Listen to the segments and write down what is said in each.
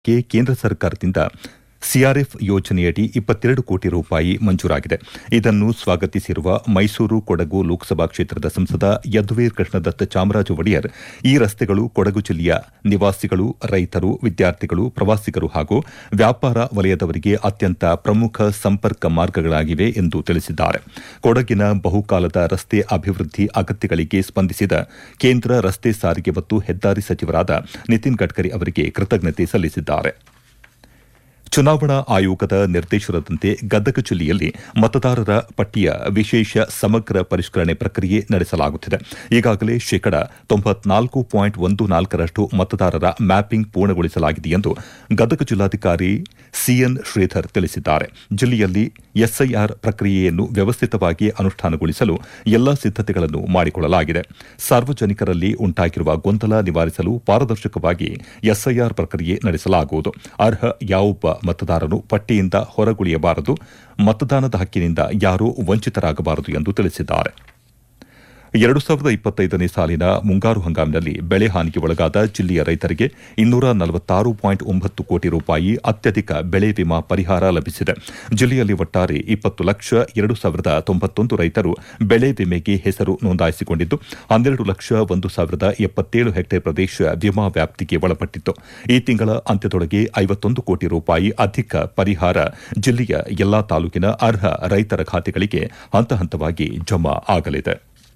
ಗೆ ಕೇಂದ್ರ ಸರ್ಕಾರದಿಂದ ಸಿಆರ್ಎಫ್ ಯೋಜನೆಯಡಿ ಇಪ್ಪತ್ತೆರಡು ಕೋಟಿ ರೂಪಾಯಿ ಮಂಜೂರಾಗಿದೆ ಇದನ್ನು ಸ್ವಾಗತಿಸಿರುವ ಮೈಸೂರು ಕೊಡಗು ಲೋಕಸಭಾ ಕ್ಷೇತ್ರದ ಸಂಸದ ಯದುವೀರ್ ಕೃಷ್ಣದತ್ತ ಚಾಮರಾಜ ಒಡೆಯರ್ ಈ ರಸ್ತೆಗಳು ಕೊಡಗು ಜಿಲ್ಲೆಯ ನಿವಾಸಿಗಳು ರೈತರು ವಿದ್ಯಾರ್ಥಿಗಳು ಪ್ರವಾಸಿಗರು ಹಾಗೂ ವ್ಯಾಪಾರ ವಲಯದವರಿಗೆ ಅತ್ಯಂತ ಪ್ರಮುಖ ಸಂಪರ್ಕ ಮಾರ್ಗಗಳಾಗಿವೆ ಎಂದು ತಿಳಿಸಿದ್ದಾರೆ ಕೊಡಗಿನ ಬಹುಕಾಲದ ರಸ್ತೆ ಅಭಿವೃದ್ಧಿ ಅಗತ್ಯಗಳಿಗೆ ಸ್ಪಂದಿಸಿದ ಕೇಂದ್ರ ರಸ್ತೆ ಸಾರಿಗೆ ಮತ್ತು ಹೆದ್ದಾರಿ ಸಚಿವರಾದ ನಿತಿನ್ ಗಡ್ಕರಿ ಅವರಿಗೆ ಕೃತಜ್ಞತೆ ಸಲ್ಲಿಸಿದ್ದಾರೆ ಚುನಾವಣಾ ಆಯೋಗದ ನಿರ್ದೇಶನದಂತೆ ಗದಗ ಜಿಲ್ಲೆಯಲ್ಲಿ ಮತದಾರರ ಪಟ್ಟಿಯ ವಿಶೇಷ ಸಮಗ್ರ ಪರಿಷ್ಕರಣೆ ಪ್ರಕ್ರಿಯೆ ನಡೆಸಲಾಗುತ್ತಿದೆ ಈಗಾಗಲೇ ಶೇಕಡ ತೊಂಬತ್ನಾಲ್ಕು ಪಾಯಿಂಟ್ ಒಂದು ನಾಲ್ಕರಷ್ಟು ಮತದಾರರ ಮ್ಯಾಪಿಂಗ್ ಪೂರ್ಣಗೊಳಿಸಲಾಗಿದೆ ಎಂದು ಗದಗ ಜಿಲ್ಲಾಧಿಕಾರಿ ಸಿಎನ್ ಶ್ರೀಧರ್ ತಿಳಿಸಿದ್ದಾರೆ ಜಿಲ್ಲೆಯಲ್ಲಿ ಎಸ್ಐಆರ್ ಪ್ರಕ್ರಿಯೆಯನ್ನು ವ್ಯವಸ್ಥಿತವಾಗಿ ಅನುಷ್ಠಾನಗೊಳಿಸಲು ಎಲ್ಲಾ ಸಿದ್ದತೆಗಳನ್ನು ಮಾಡಿಕೊಳ್ಳಲಾಗಿದೆ ಸಾರ್ವಜನಿಕರಲ್ಲಿ ಉಂಟಾಗಿರುವ ಗೊಂದಲ ನಿವಾರಿಸಲು ಪಾರದರ್ಶಕವಾಗಿ ಎಸ್ಐಆರ್ ಪ್ರಕ್ರಿಯೆ ನಡೆಸಲಾಗುವುದು ಅರ್ಹ ಯಾವೊಬ್ಬ ಮತದಾರನು ಪಟ್ಟಿಯಿಂದ ಹೊರಗುಳಿಯಬಾರದು ಮತದಾನದ ಹಕ್ಕಿನಿಂದ ಯಾರೂ ವಂಚಿತರಾಗಬಾರದು ಎಂದು ತಿಳಿಸಿದ್ದಾರೆ ಎರಡು ಸಾವಿರದ ಇಪ್ಪತ್ತೈದನೇ ಸಾಲಿನ ಮುಂಗಾರು ಹಂಗಾಮಿನಲ್ಲಿ ಬೆಳೆ ಹಾನಿಗೆ ಒಳಗಾದ ಜಿಲ್ಲೆಯ ರೈತರಿಗೆ ಇನ್ನೂರ ನಲವತ್ತಾರು ಪಾಯಿಂಟ್ ಒಂಬತ್ತು ಕೋಟಿ ರೂಪಾಯಿ ಅತ್ಯಧಿಕ ಬೆಳೆ ವಿಮಾ ಪರಿಹಾರ ಲಭಿಸಿದೆ ಜಿಲ್ಲೆಯಲ್ಲಿ ಒಟ್ಟಾರೆ ಇಪ್ಪತ್ತು ಲಕ್ಷ ಎರಡು ಸಾವಿರದ ತೊಂಬತ್ತೊಂದು ರೈತರು ಬೆಳೆ ವಿಮೆಗೆ ಹೆಸರು ನೋಂದಾಯಿಸಿಕೊಂಡಿದ್ದು ಹನ್ನೆರಡು ಲಕ್ಷ ಒಂದು ಸಾವಿರದ ಎಪ್ಪತ್ತೇಳು ಹೆಕ್ಟೇರ್ ಪ್ರದೇಶ ವಿಮಾ ವ್ಯಾಪ್ತಿಗೆ ಒಳಪಟ್ಟಿತ್ತು ಈ ತಿಂಗಳ ಅಂತ್ಯದೊಳಗೆ ಐವತ್ತೊಂದು ಕೋಟಿ ರೂಪಾಯಿ ಅಧಿಕ ಪರಿಹಾರ ಜಿಲ್ಲೆಯ ಎಲ್ಲಾ ತಾಲೂಕಿನ ಅರ್ಹ ರೈತರ ಖಾತೆಗಳಿಗೆ ಹಂತ ಹಂತವಾಗಿ ಜಮಾ ಆಗಲಿದೆ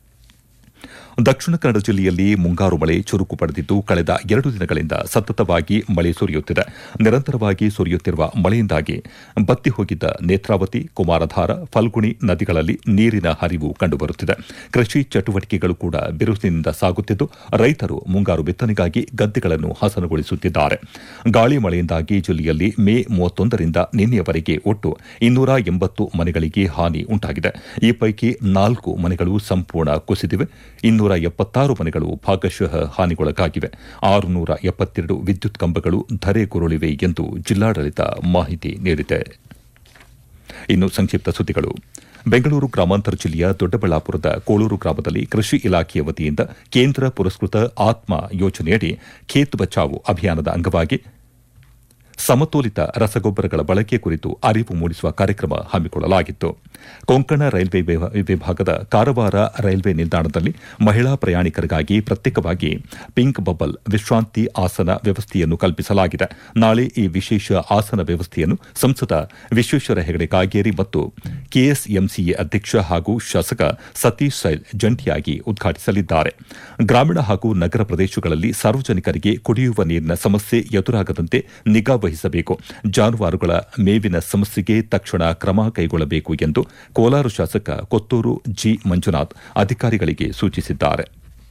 ದಕ್ಷಿಣ ಕನ್ನಡ ಜಿಲ್ಲೆಯಲ್ಲಿ ಮುಂಗಾರು ಮಳೆ ಚುರುಕು ಪಡೆದಿದ್ದು ಕಳೆದ ಎರಡು ದಿನಗಳಿಂದ ಸತತವಾಗಿ ಮಳೆ ಸುರಿಯುತ್ತಿದೆ ನಿರಂತರವಾಗಿ ಸುರಿಯುತ್ತಿರುವ ಮಳೆಯಿಂದಾಗಿ ಬತ್ತಿ ಹೋಗಿದ್ದ ನೇತ್ರಾವತಿ ಕುಮಾರಧಾರ ಫಲ್ಗುಣಿ ನದಿಗಳಲ್ಲಿ ನೀರಿನ ಹರಿವು ಕಂಡುಬರುತ್ತಿದೆ ಕೃಷಿ ಚಟುವಟಿಕೆಗಳು ಕೂಡ ಬಿರುಸಿನಿಂದ ಸಾಗುತ್ತಿದ್ದು ರೈತರು ಮುಂಗಾರು ಬಿತ್ತನೆಗಾಗಿ ಗದ್ದೆಗಳನ್ನು ಹಸನುಗೊಳಿಸುತ್ತಿದ್ದಾರೆ ಗಾಳಿ ಮಳೆಯಿಂದಾಗಿ ಜಿಲ್ಲೆಯಲ್ಲಿ ಮೇ ಮೂವತ್ತೊಂದರಿಂದ ನಿನ್ನೆಯವರೆಗೆ ಒಟ್ಟು ಇನ್ನೂರ ಎಂಬತ್ತು ಮನೆಗಳಿಗೆ ಹಾನಿ ಉಂಟಾಗಿದೆ ಈ ಪೈಕಿ ನಾಲ್ಕು ಮನೆಗಳು ಸಂಪೂರ್ಣ ಕುಸಿದಿವೆ ಇನ್ನೂರ ಎಪ್ಪತ್ತಾರು ಮನೆಗಳು ಭಾಗಶಃ ಹಾನಿಗೊಳಗಾಗಿವೆ ಆರುನೂರ ಎಪ್ಪತ್ತೆರಡು ವಿದ್ಯುತ್ ಕಂಬಗಳು ಧರೆಗುರುಳಿವೆ ಎಂದು ಜಿಲ್ಲಾಡಳಿತ ಮಾಹಿತಿ ನೀಡಿದೆ ಇನ್ನು ಸಂಕ್ಷಿಪ್ತ ಸುದ್ದಿಗಳು ಬೆಂಗಳೂರು ಗ್ರಾಮಾಂತರ ಜಿಲ್ಲೆಯ ದೊಡ್ಡಬಳ್ಳಾಪುರದ ಕೋಳೂರು ಗ್ರಾಮದಲ್ಲಿ ಕೃಷಿ ಇಲಾಖೆಯ ವತಿಯಿಂದ ಕೇಂದ್ರ ಪುರಸ್ಕೃತ ಆತ್ಮ ಯೋಜನೆಯಡಿ ಖೇತ್ ಬಚಾವ್ ಅಭಿಯಾನದ ಅಂಗವಾಗಿ ಸಮತೋಲಿತ ರಸಗೊಬ್ಬರಗಳ ಬಳಕೆ ಕುರಿತು ಅರಿವು ಮೂಡಿಸುವ ಕಾರ್ಯಕ್ರಮ ಹಮ್ಮಿಕೊಳ್ಳಲಾಗಿತ್ತು ಕೊಂಕಣ ರೈಲ್ವೆ ವಿಭಾಗದ ಕಾರವಾರ ರೈಲ್ವೆ ನಿಲ್ದಾಣದಲ್ಲಿ ಮಹಿಳಾ ಪ್ರಯಾಣಿಕರಿಗಾಗಿ ಪ್ರತ್ಯೇಕವಾಗಿ ಪಿಂಕ್ ಬಬಲ್ ವಿಶ್ರಾಂತಿ ಆಸನ ವ್ಯವಸ್ಥೆಯನ್ನು ಕಲ್ಪಿಸಲಾಗಿದೆ ನಾಳೆ ಈ ವಿಶೇಷ ಆಸನ ವ್ಯವಸ್ಥೆಯನ್ನು ಸಂಸದ ವಿಶ್ವೇಶ್ವರ ಹೆಗಡೆ ಕಾಗೇರಿ ಮತ್ತು ಕೆಎಸ್ಎಂಸಿಎ ಅಧ್ಯಕ್ಷ ಹಾಗೂ ಶಾಸಕ ಸತೀಶ್ ಸೈಲ್ ಜಂಟಿಯಾಗಿ ಉದ್ಘಾಟಿಸಲಿದ್ದಾರೆ ಗ್ರಾಮೀಣ ಹಾಗೂ ನಗರ ಪ್ರದೇಶಗಳಲ್ಲಿ ಸಾರ್ವಜನಿಕರಿಗೆ ಕುಡಿಯುವ ನೀರಿನ ಸಮಸ್ಯೆ ಎದುರಾಗದಂತೆ ನಿಗಾ ವಹಿಸಬೇಕು ಜಾನುವಾರುಗಳ ಮೇವಿನ ಸಮಸ್ಯೆಗೆ ತಕ್ಷಣ ಕ್ರಮ ಕೈಗೊಳ್ಳಬೇಕು ಎಂದು ಕೋಲಾರ ಶಾಸಕ ಕೊತ್ತೂರು ಜಿ ಮಂಜುನಾಥ್ ಅಧಿಕಾರಿಗಳಿಗೆ ಸೂಚಿಸಿದ್ದಾರೆ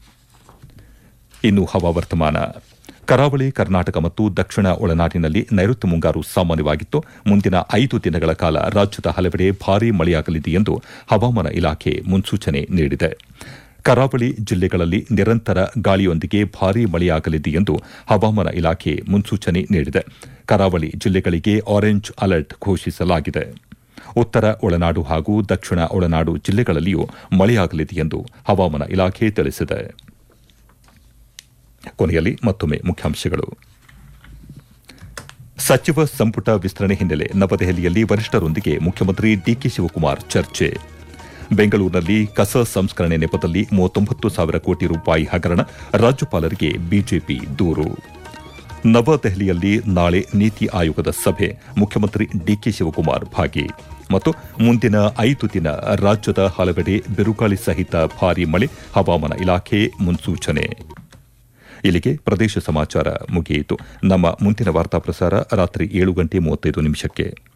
ಇನ್ನು ಹವಾವರ್ತಮಾನ ಕರಾವಳಿ ಕರ್ನಾಟಕ ಮತ್ತು ದಕ್ಷಿಣ ಒಳನಾಡಿನಲ್ಲಿ ನೈಋತ್ಯ ಮುಂಗಾರು ಸಾಮಾನ್ಯವಾಗಿತ್ತು ಮುಂದಿನ ಐದು ದಿನಗಳ ಕಾಲ ರಾಜ್ಯದ ಹಲವೆಡೆ ಭಾರೀ ಮಳೆಯಾಗಲಿದೆ ಎಂದು ಹವಾಮಾನ ಇಲಾಖೆ ಮುನ್ಸೂಚನೆ ನೀಡಿದೆ ಕರಾವಳಿ ಜಿಲ್ಲೆಗಳಲ್ಲಿ ನಿರಂತರ ಗಾಳಿಯೊಂದಿಗೆ ಭಾರೀ ಮಳೆಯಾಗಲಿದೆ ಎಂದು ಹವಾಮಾನ ಇಲಾಖೆ ಮುನ್ಸೂಚನೆ ನೀಡಿದೆ ಕರಾವಳಿ ಜಿಲ್ಲೆಗಳಿಗೆ ಆರೆಂಜ್ ಅಲರ್ಟ್ ಘೋಷಿಸಲಾಗಿದೆ ಉತ್ತರ ಒಳನಾಡು ಹಾಗೂ ದಕ್ಷಿಣ ಒಳನಾಡು ಜಿಲ್ಲೆಗಳಲ್ಲಿಯೂ ಮಳೆಯಾಗಲಿದೆ ಎಂದು ಹವಾಮಾನ ಇಲಾಖೆ ತಿಳಿಸಿದೆ ಕೊನೆಯಲ್ಲಿ ಮತ್ತೊಮ್ಮೆ ಮುಖ್ಯಾಂಶಗಳು ಸಚಿವ ಸಂಪುಟ ವಿಸ್ತರಣೆ ಹಿನ್ನೆಲೆ ನವದೆಹಲಿಯಲ್ಲಿ ವರಿಷ್ಠರೊಂದಿಗೆ ಮುಖ್ಯಮಂತ್ರಿ ಡಿಕೆ ಶಿವಕುಮಾರ್ ಚರ್ಚೆ ಬೆಂಗಳೂರಿನಲ್ಲಿ ಕಸ ಸಂಸ್ಕರಣೆ ನೆಪದಲ್ಲಿ ಮೂವತ್ತೊಂಬತ್ತು ಸಾವಿರ ಕೋಟಿ ರೂಪಾಯಿ ಹಗರಣ ರಾಜ್ಯಪಾಲರಿಗೆ ಬಿಜೆಪಿ ದೂರು ನವದೆಹಲಿಯಲ್ಲಿ ನಾಳೆ ನೀತಿ ಆಯೋಗದ ಸಭೆ ಮುಖ್ಯಮಂತ್ರಿ ಡಿಕೆ ಶಿವಕುಮಾರ್ ಭಾಗಿ ಮತ್ತು ಮುಂದಿನ ಐದು ದಿನ ರಾಜ್ಯದ ಹಲವೆಡೆ ಬಿರುಗಾಳಿ ಸಹಿತ ಭಾರೀ ಮಳೆ ಹವಾಮಾನ ಇಲಾಖೆ ಮುನ್ಸೂಚನೆ ಇಲ್ಲಿಗೆ ಪ್ರದೇಶ ಸಮಾಚಾರ ಮುಗಿಯಿತು ನಮ್ಮ ಮುಂದಿನ ವಾರ್ತಾ ಪ್ರಸಾರ ರಾತ್ರಿ ಏಳು ಗಂಟೆ ಮೂವತ್ತೈದು ನಿಮಿಷಕ್ಕೆ